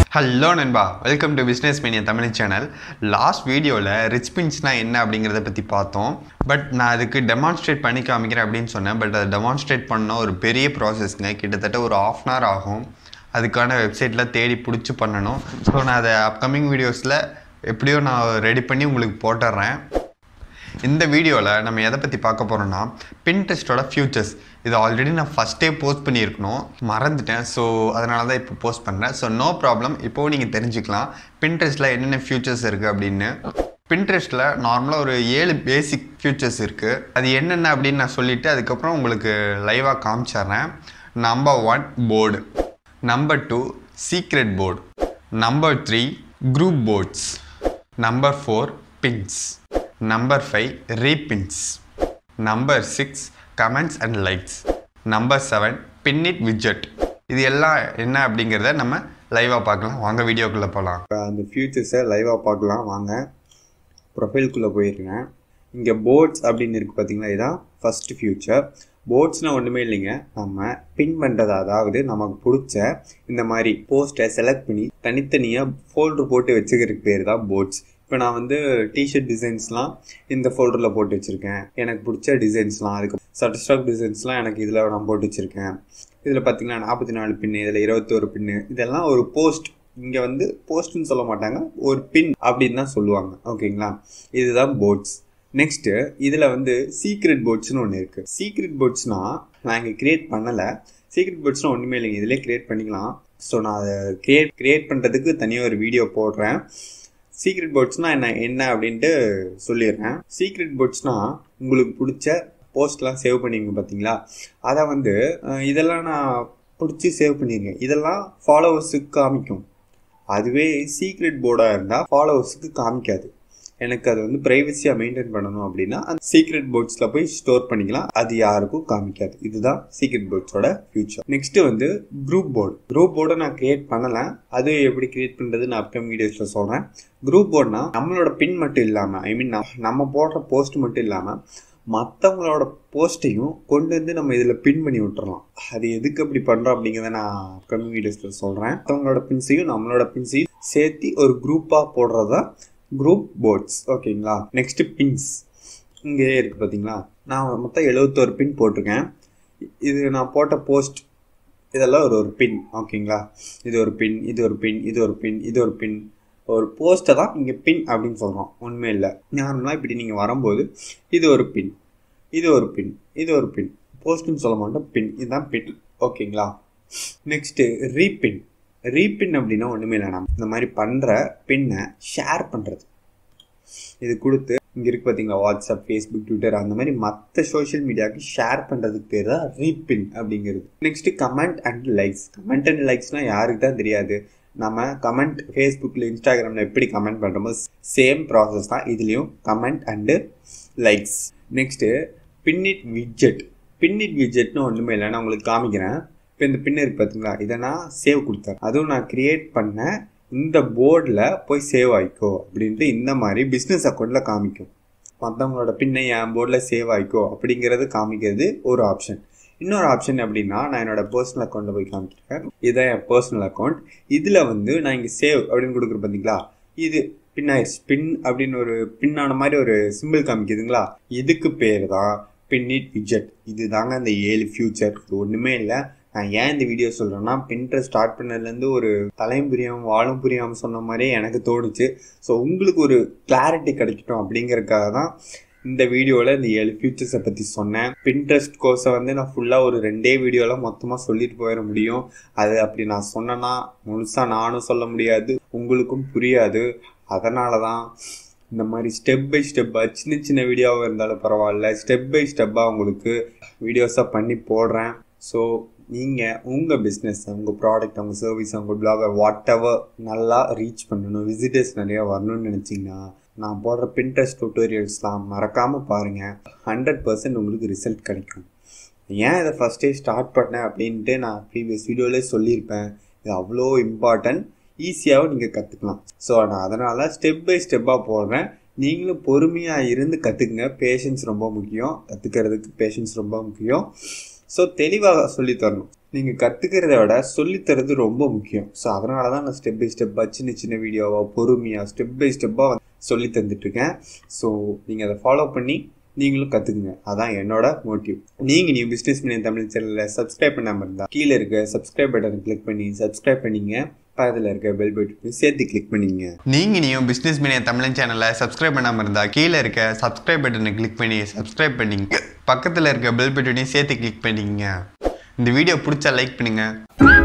hello நண்பா welcome to business mania Tamil channel last வீடியோவில் rich பின்ஸ்னால் என்ன அப்படிங்கிறத பற்றி பார்த்தோம் பட் நான் அதுக்கு டெமான்ஸ்ட்ரேட் பண்ணி காமிக்கிறேன் அப்படின்னு சொன்னேன் பட் அதை டெமான்ஸ்ட்ரேட் பண்ண ஒரு பெரிய ப்ராசஸ்ங்க கிட்டத்தட்ட ஒரு ஆஃப் அன் ஹவர் ஆகும் அதுக்கான வெப்சைட்டில் தேடி பிடிச்சி பண்ணணும் ஸோ நான் அதை அப்கமிங் வீடியோஸில் எப்படியோ நான் ரெடி பண்ணி உங்களுக்கு போட்டுடுறேன் இந்த வீடியோவில் நம்ம எதை பற்றி பார்க்க போகிறோம்னா பின்டெஸ்ட்டோட ஃபியூச்சர்ஸ் இது ஆல்ரெடி நான் ஃபஸ்ட்டே போஸ்ட் பண்ணியிருக்கணும் மறந்துட்டேன் ஸோ அதனால தான் இப்போ போஸ்ட் பண்ணுறேன் ஸோ நோ ப்ராப்ளம் இப்போவும் நீங்கள் தெரிஞ்சுக்கலாம் பின்ட்ரெஸ்ட்டில் என்னென்ன ஃபியூச்சர்ஸ் இருக்குது அப்படின்னு பின்ட்ரெஸ்ட்டில் நார்மலாக ஒரு ஏழு பேசிக் ஃபியூச்சர்ஸ் இருக்குது அது என்னென்ன அப்படின்னு நான் சொல்லிவிட்டு அதுக்கப்புறம் உங்களுக்கு லைவாக காமிச்சிட்றேன் number one board number two secret board number three group boards number four pins number five repins number six comments and likes number seven pinned விஜெட் இது எல்லாம் என்ன அப்படிங்கிறத நம்ம லைவாக பார்க்கலாம் வாங்க வீடியோக்குள்ளே போகலாம் அந்த ஃபியூச்சர்ஸை லைவாக பார்க்கலாம் வாங்க ப்ரொஃபைல்குள்ளே போயிருக்கேன் இங்கே போர்ட்ஸ் அப்படின்னு இருக்குது பார்த்தீங்களா இதான் ஃபஸ்ட்டு ஃபியூச்சர் போர்ட்ஸ்னால் ஒன்றுமே இல்லைங்க நம்ம பின் பண்ணுறது அதாவது நமக்கு பிடிச்ச இந்த மாதிரி போஸ்ட்டை செலக்ட் பண்ணி தனித்தனியாக ஃபோல்டர் போட்டு வச்சுக்கிறதுக்கு பேர் தான் போர்ட்ஸ் இப்போ நான் வந்து டிஷர்ட் டிசைன்ஸ்லாம் இந்த ஃபோல்டரில் போட்டு வச்சுருக்கேன் எனக்கு பிடிச்ச டிசைன்ஸ்லாம் அதுக்கு சட்டஸ்டாக் டிசைன்ஸ்லாம் எனக்கு இதில் நான் போட்டு வச்சுருக்கேன் இதில் பார்த்தீங்கன்னா நாற்பத்தி நாலு பின்னு இதில் இருபத்தோரு பின்னு இதெல்லாம் ஒரு போஸ்ட் இங்கே வந்து போஸ்ட்னு சொல்ல மாட்டாங்க ஒரு பின் அப்படின்னு தான் சொல்லுவாங்க ஓகேங்களா இதுதான் போர்ட்ஸ் நெக்ஸ்ட்டு இதில் வந்து சீக்ரெட் போர்ட்ஸ்னு ஒன்று இருக்குது சீக்ரெட் போர்ட்ஸ்னால் நான் இங்கே க்ரியேட் பண்ணலை சீக்ரெட் போர்ட்ஸ்னால் ஒன்றுமே இல்லைங்க இதிலே க்ரியேட் பண்ணிக்கலாம் ஸோ நான் அதை க்ரியேட் க்ரியேட் பண்ணுறதுக்கு தனியாக ஒரு வீடியோ போடுறேன் சீக்ரெட் போர்ட்ஸ்னால் என்ன என்ன அப்படின்ட்டு சொல்லிடுறேன் சீக்ரெட் போர்ட்ஸ்னால் உங்களுக்கு பிடிச்ச போஸ்ட்லாம் சேவ் பண்ணிங்க பார்த்தீங்களா அதை வந்து அஹ், இதெல்லாம் நான் பிடிச்சி சேவ் பண்ணியிருக்கேன் இதெல்லாம் ஃபாலோவர்ஸுக்கு காமிக்கும் அதுவே சீக்ரெட் போர்டாக இருந்தால் ஃபாலோவர்ஸுக்கு காமிக்காது எனக்கு அது வந்து ப்ரைவசியாக மெயின்டைன் பண்ணணும் அப்படின்னா அந்த சீக்ரெட் போர்ட்ஸில் போய் ஸ்டோர் பண்ணிக்கலாம் அது யாருக்கும் காமிக்காது இதுதான் சீக்ரெட் போர்ட்ஸோட ஃபியூச்சர் நெக்ஸ்ட்டு வந்து குரூப் போர்டு குரூப் போர்டை நான் கிரியேட் பண்ணலை அது எப்படி கிரியேட் பண்ணுறது நான் அப்கமிங் வீடியோஸில் சொல்கிறேன் குரூப் போர்ட்னா நம்மளோட பின் மட்டும் இல்லாமல் ஐ மீன் நம்ம போடுற போஸ்ட் மட்டும் இல்லாமல் மற்றவங்களோட போஸ்ட்டையும் கொண்டு வந்து நம்ம இதில் பின் பண்ணி விட்டுறலாம் அது எதுக்கு அப்படி பண்ணுறோம் அப்படிங்கிறத நான் அப்கமிங் வீடியோஸில் சொல்கிறேன் மற்றவங்களோட பின்ஸையும் நம்மளோட பின்ஸையும் சேர்த்து ஒரு குரூப்பாக போடுறதா குரூப் போர்ட்ஸ் ஓகேங்களா நெக்ஸ்ட் பின்ஸ் இங்கே இருக்கு பார்த்தீங்களா நான் மொத்தம் எழுபத்தோரு பின் போட்டிருக்கேன் இது நான் போட்ட போஸ்ட் இதெல்லாம் ஒரு ஒரு பின் ஓகேங்களா இது ஒரு பின் இது ஒரு பின் இது ஒரு பின் இது ஒரு பின் ஒரு போஸ்ட்டை தான் இங்கே பின் அப்படின்னு சொல்கிறோம் உண்மை இல்லை நார்மலாக இப்படி நீங்கள் வரும்போது இது ஒரு பின் இது ஒரு பின் இது ஒரு பின் போஸ்ட்னு சொல்ல மாட்டோம் பின் இதுதான் பின் ஓகேங்களா நெக்ஸ்ட்டு ரீபின் ரீபின் அப்படின்னா ஒன்றுமே இல்லை நம்ம இந்த மாதிரி பண்ணுற பின்னை ஷேர் பண்ணுறது இது கொடுத்து இங்கே இருக்கு பார்த்தீங்களா வாட்ஸ்அப் ஃபேஸ்புக் ட்விட்டர் அந்த மாதிரி மற்ற சோஷியல் மீடியாவுக்கு ஷேர் பண்ணுறதுக்கு பேர் தான் ரீபின் அப்படிங்கிறது next comment and likes comment and லைக்ஸ்னால் யாருக்கு தான் தெரியாது நம்ம கமெண்ட் ஃபேஸ்புக்கில் இன்ஸ்டாகிராமில் எப்படி கமெண்ட் பண்ணுறோமோ சேம் ப்ராசஸ் தான் இதுலேயும் comment and likes next pinned widget pinned விட்ஜெட்னு ஒன்றுமே இல்லை நான் உங்களுக்கு காமிக்கிறேன் இப்போ இந்த பின் இருக்கு பார்த்தீங்களா இதை நான் சேவ் கொடுத்தேன் அதுவும் நான் க்ரியேட் பண்ண இந்த போர்டில் போய் சேவ் ஆயிக்கோ அப்படின்ட்டு இந்த மாதிரி பிஸ்னஸ் அக்கௌண்ட்டில் காமிக்கும் மற்றவங்களோட பின்னை என் போர்டில் சேவ் ஆயிக்கோ அப்படிங்கிறது காமிக்கிறது ஒரு ஆப்ஷன் இன்னொரு ஆப்ஷன் அப்படின்னா நான் என்னோட பர்சனல் அக்கௌண்ட்டில் போய் காமிக்கிறேன் இதான் என் பர்சனல் அக்கௌண்ட் இதில் வந்து நான் இங்கே சேவ் அப்படின்னு கொடுக்குறேன் பார்த்தீங்களா இது பின் ஆயிடுச்சு பின் அப்படின்னு ஒரு பின்னான மாதிரி ஒரு சிம்பிள் காமிக்குதுங்களா இதுக்கு பேர் தான் பின்னிட் விஜெட் இது தாங்க அந்த ஏழு ஃபியூச்சர் இது ஒன்றுமே இல்லை நான் ஏன் இந்த வீடியோ சொல்கிறேன்னா பின்ட்ரெஸ்ட் ஸ்டார்ட் பண்ணதுலேருந்து ஒரு தலையும் புரியாமல் வாழும் புரியாமல் சொன்ன மாதிரியே எனக்கு தோணுச்சு ஸோ உங்களுக்கு ஒரு கிளாரிட்டி கிடைக்கட்டும் அப்படிங்கறதுக்காக தான் இந்த வீடியோவில் இந்த ஏழு ஃபியூச்சர்ஸை பற்றி சொன்னேன் பின்ட்ரெஸ்ட் கோர்ஸை வந்து நான் ஃபுல்லாக ஒரு ரெண்டே வீடியோவில் மொத்தமாக சொல்லிட்டு போயிட முடியும் அது அப்படி நான் சொன்னேன்னா முழுசாக நானும் சொல்ல முடியாது உங்களுக்கும் புரியாது அதனால தான் இந்த மாதிரி ஸ்டெப் பை ஸ்டெப்பாக சின்ன சின்ன வீடியோவாக இருந்தாலும் பரவாயில்ல ஸ்டெப் பை ஸ்டெப்பாக உங்களுக்கு வீடியோஸாக பண்ணி போடுறேன் ஸோ நீங்கள் உங்கள் பிஸ்னஸ் உங்கள் ப்ராடக்ட் உங்கள் சர்வீஸ் உங்கள் பிளாகை வாட் எவர் நல்லா ரீச் பண்ணணும் விசிட்டர்ஸ் நிறையா வரணும்னு நினச்சிங்கன்னா நான் போடுற பின்ட்ரெஸ்ட் டுட்டோரியல்ஸ்லாம் மறக்காமல் பாருங்கள் ஹண்ட்ரட் பர்சன்ட் உங்களுக்கு ரிசல்ட் கிடைக்கும் ஏன் இதை ஃபஸ்ட்டே ஸ்டார்ட் பண்ணேன் அப்படின்ட்டு நான் ப்ரீவியஸ் வீடியோவிலே சொல்லியிருப்பேன் இது அவ்வளோ இம்பார்ட்டன்ட் ஈஸியாகவும் நீங்கள் கற்றுக்கலாம் ஸோ நான் அதனால் ஸ்டெப் பை ஸ்டெப்பாக போடுறேன் நீங்களும் பொறுமையாக இருந்து கற்றுக்குங்க பேஷன்ஸ் ரொம்ப முக்கியம் கற்றுக்கிறதுக்கு பேஷன்ஸ் ரொம்ப முக்கியம் ஸோ தெளிவாக சொல்லி தரணும் நீங்கள் கற்றுக்கிறத விட சொல்லித்தரது ரொம்ப முக்கியம் ஸோ அதனால தான் நான் ஸ்டெப் பை ஸ்டெப்பாக சின்ன சின்ன வீடியோவாக பொறுமையாக ஸ்டெப் பை ஸ்டெப்பாக சொல்லி தந்துட்டுருக்கேன் ஸோ நீங்கள் அதை ஃபாலோ பண்ணி நீங்களும் கற்றுக்குங்க அதான் என்னோட மோட்டிவ் நீங்கள் நியூ பிஸ்னஸ் மீடியம் தமிழ் சேனலில் சப்ஸ்கிரைப் பண்ணாமல் இருந்தால் கீழே இருக்க சப்ஸ்கிரைப் பட்டனை கிளிக் பண்ணி சப்ஸ்கிரைப் பண்ணிங்க பக்கத்தில் இருக்க பெல் பட்டன் சேர்த்து கிளிக் பண்ணிங்க நீங்கள் நீயும் பிஸ்னஸ் மீடியா தமிழ் சேனலை சப்ஸ்கிரைப் பண்ணாமல் இருந்தால் கீழே இருக்க சப்ஸ்கிரைப் பட்டனை கிளிக் பண்ணி சப்ஸ்கிரைப் பண்ணிங்க பக்கத்தில் இருக்க பெல் பட்டனையும் சேர்த்து கிளிக் பண்ணிங்க இந்த வீடியோ பிடிச்சா லைக் பண்ணுங்கள்